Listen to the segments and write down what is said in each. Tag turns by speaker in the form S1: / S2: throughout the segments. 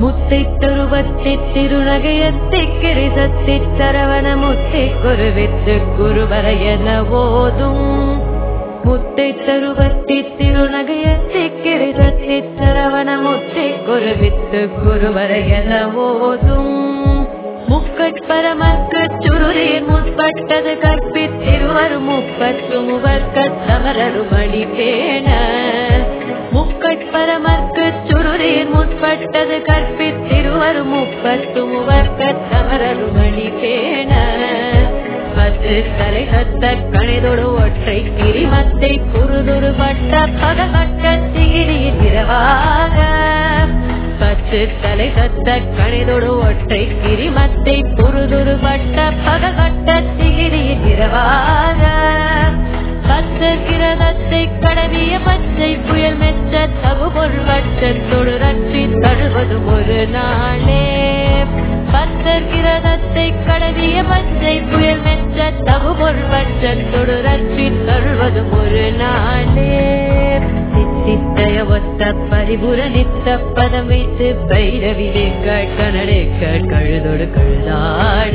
S1: முத்தை தருவத்தி திருநகையத்தி கிரிசத்தி சரவண முத்தை குருவித்து குருவரையன ஓதும் முத்தை தருவத்தி திருநகையத்தி கிரிசத்தி சரவண முத்தை குருவித்து குருவரையன ஓதும் முக்கட்பரமக்கு சுருரீர் முற்பட்டது கற்பித்திருவரும் முப்பத்து முவர்க்கத் சமரருமணி பேண முக்கட்பரமக்கு சுருரீர் முற்பட்டது கற்பித்திருவரும் முப்பத்து முவர்க்கத் சமரருமணி பேண பத்து தலை சத்த கணிதொடு ஒற்றை கிரிமத்தை குறுதுரு பட்ட பகவட்ட திகிரியின் இரவாக பத்து தலை சத்த கணிதொடு ஒற்றை கிரிமத்தை குறுதுரு பட்ட பகவட்ட திகிரியின் இரவாக பத்து கிரதத்தை கடவிய பச்சை புயல் மெச்ச தகு பொருள்வட்டத்தோடு ரற்றி தழுவது ஒரு நாளே பத்தர் கிரதத்தை கடவிய பச்சை புயல் மெச்ச தகு பொருள்வட்டத்தோடு ரற்றி தழுவது ஒரு நாளே சித்தித்தய ஒத்த பரிபுர நித்த பதம் வைத்து பைரவிலே கணடே கழுதொடு கழுதாட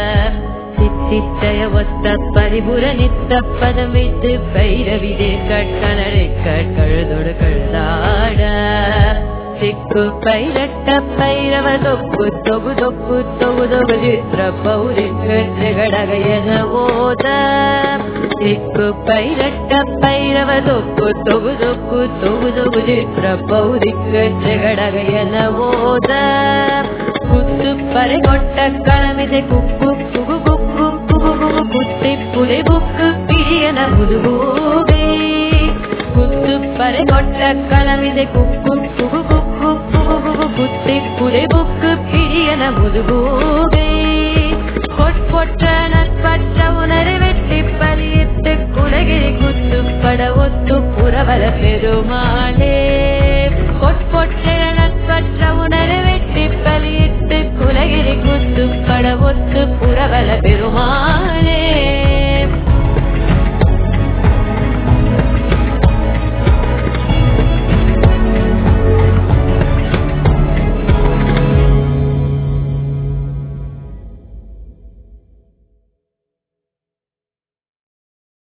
S1: சித்தித்தய ஒத்த பரிபுர நித்த பதம் வைத்து பைரவிலே கணடே கழுதொடு கழுதாட சிக்கு பைரட்ட பைரவ தொப்பு தொகு தொப்பு தொகு தொகு சித்திர பௌரிக்கு திகடகையன ஓத சிக்கு பைரட்ட பைரவ தொப்பு தொகு தொப்பு தொகு தொகு சித்திர பௌரிக்கு திகடகையன ஓத குத்து பறை கொட்ட களமிதை குக்கு குகு குக்கு குகு குகு குத்தி புலை புக்கு பிரியன புதுபூகை குத்து பறை கொட்ட களமிதை குக்கு குகு குக்கு குகு குகு குத்தி புலை புக்கு பிரியன புதுபூகை கொட்பொற்ற நட்பற்ற உணரை வெட்டி பலியிட்டு குலகிரி குத்து பட ஒத்து புறவல பெருமாளே கொட்பொற்ற நட்பற்ற உணரை வெட்டி பலியிட்டு குலகிரி குத்து பட ஒத்து புறவல பெருமாளே